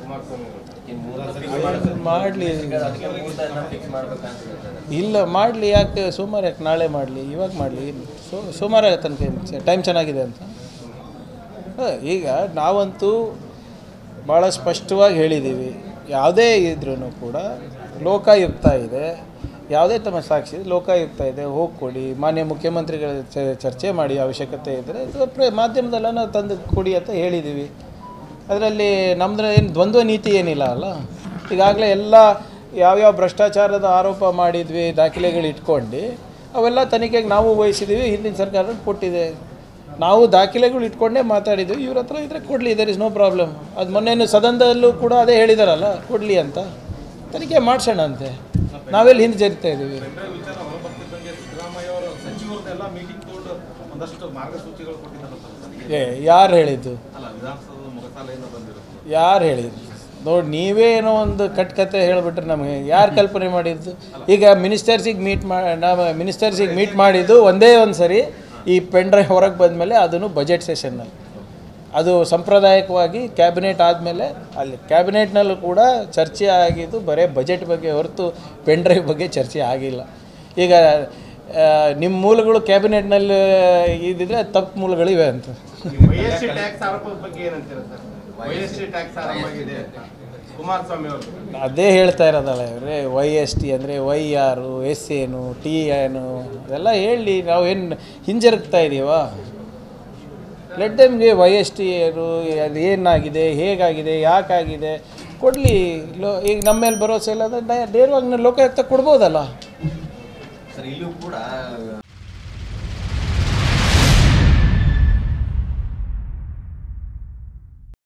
ಮಾಡಲಿ ಇಲ್ಲ ಮಾಡಲಿ ಯಾಕೆ ಸೋಮವಾರ ಯಾಕೆ ನಾಳೆ ಮಾಡಲಿ ಇವಾಗ ಮಾಡಲಿ ಸೋ ಸೋಮವಾರ ತನಕ ಟೈಮ್ ಚೆನ್ನಾಗಿದೆ ಅಂತ ಹ, ಈಗ ನಾವಂತೂ ಭಾಳ ಸ್ಪಷ್ಟವಾಗಿ ಹೇಳಿದ್ದೀವಿ ಯಾವುದೇ ಇದ್ರೂ ಕೂಡ ಲೋಕಾಯುಕ್ತ ಇದೆ ಯಾವುದೇ ತಮ್ಮ ಸಾಕ್ಷಿ ಇದೆ, ಲೋಕಾಯುಕ್ತ ಇದೆ ಹೋಗಿ ಕೊಡಿ ಮಾನ್ಯ ಮುಖ್ಯಮಂತ್ರಿಗಳ ಚ- ಚರ್ಚೆ ಮಾಡಿ ಅವಶ್ಯಕತೆ ಇದ್ದರೆ ಇದು ಪ್ರ- ಮಾಧ್ಯಮದೆಲ್ಲ ತಂದು ಕೊಡಿ ಅಂತ ಹೇಳಿದ್ದೀವಿ ಅದರಲ್ಲಿ ನಮ್ಮದ್ರ ಏನು ದ್ವಂದ್ವ ನೀತಿ ಏನಿಲ್ಲ ಅಲ್ಲ ಈಗಾಗಲೇ ಎಲ್ಲ ಯಾವ್ಯಾವ ಭ್ರಷ್ಟಾಚಾರದ ಆರೋಪ ಮಾಡಿದ್ವಿ ದಾಖಲೆಗಳು ಇಟ್ಕೊಂಡು ಅವೆಲ್ಲ ತನಿಖೆಗೆ ನಾವು ವಹಿಸಿದ್ದೀವಿ ಹಿಂದಿನ ಸರ್ಕಾರ ಕೊಟ್ಟಿದೆ ನಾವು ದಾಖಲೆಗಳು ಇಟ್ಕೊಂಡೇ ಮಾತಾಡಿದ್ವಿ ಇವ್ರ ಹತ್ರ ಇದ್ರೆ ಕೊಡಲಿ ದರ್ ಇಸ್ ನೋ ಪ್ರಾಬ್ಲಮ್ ಅದು ಮೊನ್ನೆನು ಸದನದಲ್ಲೂ ಕೂಡ ಅದೇ ಹೇಳಿದಾರಲ್ಲ ಕೊಡಲಿ ಅಂತ ತನಿಖೆ ಮಾಡಿಸೋಣ ಅಂತೆ ನಾವೆಲ್ಲಿ ಹಿಂದೆ ಜರಿತಾ ಇದ್ದೀವಿ ಬೇರೆ ವಿಚಾರ ಹೊರಬರ್ತಿದ್ದಂಗೆ ಸಿದ್ದರಾಮಯ್ಯ ಅವರ ಸಚಿವರದೆಲ್ಲ ಮೀಟಿಂಗ್ ತಗೊಂಡು ಒಂದಷ್ಟು ಮಾರ್ಗಸೂಚಿಗಳು ಕೊಟ್ಟಿದ್ದಾರೆ ಏ ಯಾರು ಹೇಳಿದ್ದು ಅಲ್ಲ ವಿಧಾನಸೌಧದ ಮೊಗಸಾಲೆಯಿಂದ ಬಂದಿರುತ್ತೆ ಯಾರು ಹೇಳಿದ್ರು ನೋಡಿ ನೀವೇ ಏನೋ ಒಂದು ಕಟ್ಕತೆ ಹೇಳಿಬಿಟ್ರೆ ನಮಗೆ ಯಾರು ಕಲ್ಪನೆ ಮಾಡಿದ್ದು ಈಗ ಮಿನಿಸ್ಟರ್ಸಿಗೆ ಮೀಟ್ ಮಾ ನಾವು ಮಿನಿಸ್ಟರ್ಸಿಗೆ ಮೀಟ್ ಮಾಡಿದ್ದು ಒಂದೇ ಒಂದು ಸರಿ ಈ ಪೆನ್ ಡ್ರೈವ್ ಹೊರಗೆ ಬಂದಮೇಲೆ ಅದನ್ನು ಬಜೆಟ್ ಸೆಷನ್ನಲ್ಲಿ ಅದು ಸಂಪ್ರದಾಯಕವಾಗಿ ಕ್ಯಾಬಿನೆಟ್ ಆದಮೇಲೆ ಅಲ್ಲಿ ಕ್ಯಾಬಿನೆಟ್ನಲ್ಲೂ ಕೂಡ ಚರ್ಚೆ ಆಗಿದ್ದು ಬರೀ ಬಜೆಟ್ ಬಗ್ಗೆ ಹೊರತು ಪೆನ್ ಡ್ರೈವ್ ಬಗ್ಗೆ ಚರ್ಚೆ ಆಗಿಲ್ಲ ಈಗ ಆ, ನಿಮ್ಮ ಮೂಲಗಳು ಕ್ಯಾಬಿನೆಟ್ನಲ್ಲಿ ಇದ್ದಿದ್ರೆ ತಪ್ಪು ಮೂಲಗಳಿವೆ ಅಂತ ವೈ ಎಸ್ ಟಿ ಟ್ಯಾಕ್ಸ್ ಆರೋಪದ ಬಗ್ಗೆ ಏನಂತೀರ sir Y S T tax ಆರೋಪ ಆಗಿದೆ ಕುಮಾರಸ್ವಾಮಿ ಅವರು ಅದೇ ಹೇಳ್ತಾ ಇರೋದಲ್ಲ ಇವ್ರೆ ವೈ ಎಸ್ ಟಿ ಅಂದರೆ ವೈ ಆರು ಎಸ್ ಏನು ಟಿ ಏನು ಅದೆಲ್ಲ ಹೇಳಿ ನಾವು ಏನು ಹಿಂಜರುಗ್ತಾ ಇದ್ದೀವಾ ಲೆಟ್ ದೆಮ್ಗೆ ವೈ ಎಸ್ ಟಿ ಏನು ಅದು ಏನಾಗಿದೆ ಹೇಗಾಗಿದೆ ಯಾಕಾಗಿದೆ ಕೊಡಲಿ ಲೋ ಈಗ ನಮ್ಮ ಮೇಲೆ ಭರೋಸೆ ಇಲ್ಲ ಅಂದರೆ ನೇರವಾಗಿ ಲೋಕಾಯುಕ್ತ ಕೊಡ್ಬೋದಲ್ಲ ಸರ್ ಇಲ್ಲೂ ಕೂಡ